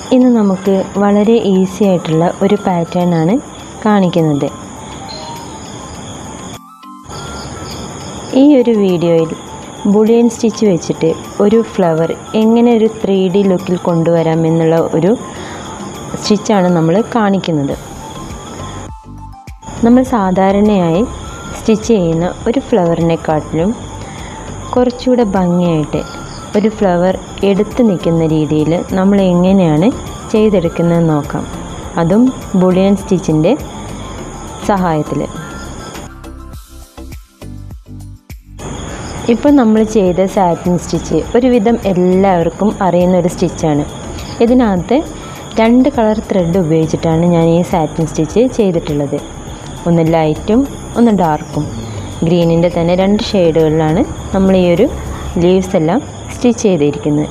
ഇന്ന് നമുക്ക് വളരെ ഈസി ആയിട്ടുള്ള ഒരു പാറ്റേൺ ആണ് കാണിക്കുന്നത് ഈ ഒരു വീഡിയോയിൽ ബുളിയൻ സ്റ്റിച്ച് വെച്ചിട്ട് ഒരു ഫ്ലവർ എങ്ങനെ ഒരു ത്രീ ഡി ലുക്കിൽ കൊണ്ടുവരാം എന്നുള്ള ഒരു സ്റ്റിച്ചാണ് നമ്മൾ കാണിക്കുന്നത് നമ്മൾ സാധാരണയായി സ്റ്റിച്ച് ചെയ്യുന്ന ഒരു ഫ്ലവറിനെക്കാട്ടിലും കുറച്ചുകൂടെ ഭംഗിയായിട്ട് ഒരു ഫ്ലവർ എടുത്ത് നിൽക്കുന്ന രീതിയിൽ നമ്മൾ എങ്ങനെയാണ് ചെയ്തെടുക്കുന്നതെന്ന് നോക്കാം അതും ബുളിയൻ സ്റ്റിച്ചിൻ്റെ സഹായത്തിൽ ഇപ്പോൾ നമ്മൾ ചെയ്ത സാറ്റിൻ സ്റ്റിച്ച് ഒരുവിധം എല്ലാവർക്കും അറിയുന്ന ഒരു സ്റ്റിച്ചാണ് ഇതിനകത്ത് രണ്ട് കളർ ത്രെഡ് ഉപയോഗിച്ചിട്ടാണ് ഞാൻ ഈ സാറ്റിൻ സ്റ്റിച്ച് ചെയ്തിട്ടുള്ളത് ഒന്ന് ലൈറ്റും ഒന്ന് ഡാർക്കും ഗ്രീനിൻ്റെ തന്നെ രണ്ട് ഷെയ്ഡുകളിലാണ് നമ്മൾ ഈ ഒരു ലീവ്സ് എല്ലാം സ്റ്റിച്ച് ചെയ്തിരിക്കുന്നത്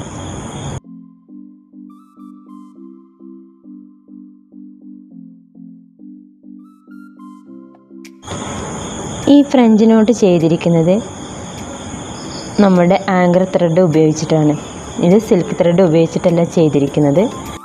ഈ ഫ്രഞ്ച് നോട്ട് ചെയ്തിരിക്കുന്നത് നമ്മുടെ ആങ്കർ ത്രെഡ് ഉപയോഗിച്ചിട്ടാണ് ഇത് സിൽക്ക് ത്രെഡ് ഉപയോഗിച്ചിട്ടല്ല ചെയ്തിരിക്കുന്നത്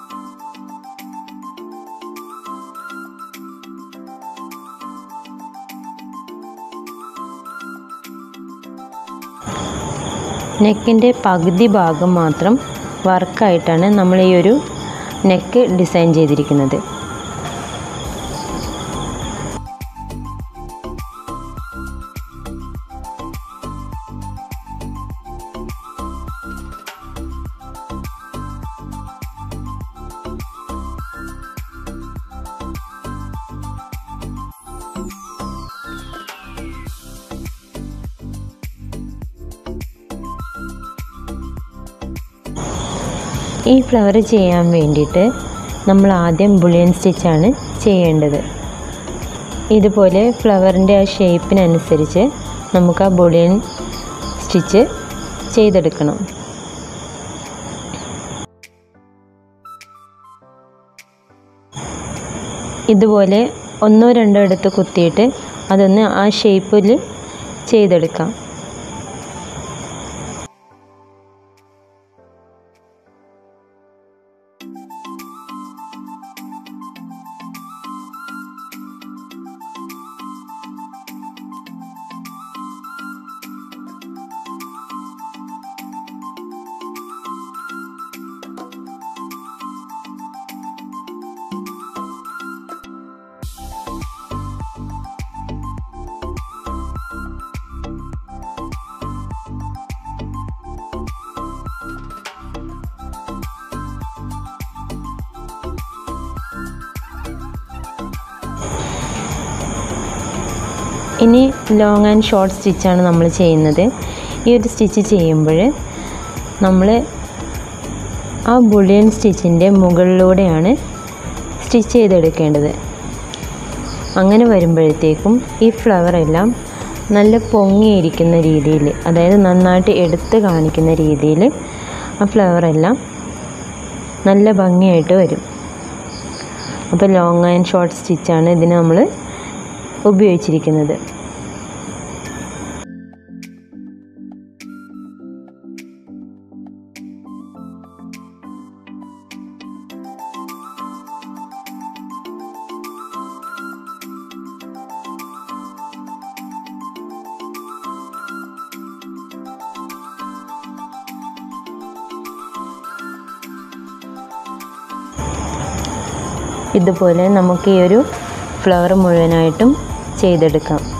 നെക്കിൻ്റെ പകുതി ഭാഗം മാത്രം വർക്കായിട്ടാണ് നമ്മൾ ഈ ഒരു നെക്ക് ഡിസൈൻ ചെയ്തിരിക്കുന്നത് ഈ ഫ്ലവർ ചെയ്യാൻ വേണ്ടിയിട്ട് നമ്മൾ ആദ്യം ബുളിയൻ സ്റ്റിച്ചാണ് ചെയ്യേണ്ടത് ഇതുപോലെ ഫ്ലവറിൻ്റെ ആ ഷേപ്പിനനുസരിച്ച് നമുക്ക് ആ ബുളിയൻ സ്റ്റിച്ച് ചെയ്തെടുക്കണം ഇതുപോലെ ഒന്നോ രണ്ടോ എടുത്ത് കുത്തിയിട്ട് അതൊന്ന് ആ ഷേപ്പിൽ ചെയ്തെടുക്കാം ഇനി ലോങ് ആൻഡ് ഷോർട്ട് സ്റ്റിച്ചാണ് നമ്മൾ ചെയ്യുന്നത് ഈ ഒരു സ്റ്റിച്ച് ചെയ്യുമ്പോൾ നമ്മൾ ആ ബുളിയൻ സ്റ്റിച്ചിൻ്റെ മുകളിലൂടെയാണ് സ്റ്റിച്ച് ചെയ്തെടുക്കേണ്ടത് അങ്ങനെ വരുമ്പോഴത്തേക്കും ഈ ഫ്ലവർ എല്ലാം നല്ല പൊങ്ങിയിരിക്കുന്ന രീതിയിൽ അതായത് നന്നായിട്ട് എടുത്ത് കാണിക്കുന്ന രീതിയിൽ ആ ഫ്ലവർ എല്ലാം നല്ല ഭംഗിയായിട്ട് വരും അപ്പോൾ ലോങ് ആൻഡ് ഷോർട്ട് സ്റ്റിച്ചാണ് ഇതിന് നമ്മൾ ഉപയോഗിച്ചിരിക്കുന്നത് ഇതുപോലെ നമുക്ക് ഈ ഒരു ഫ്ലവർ മുഴുവനായിട്ടും ചെയ്തെടുക്കാം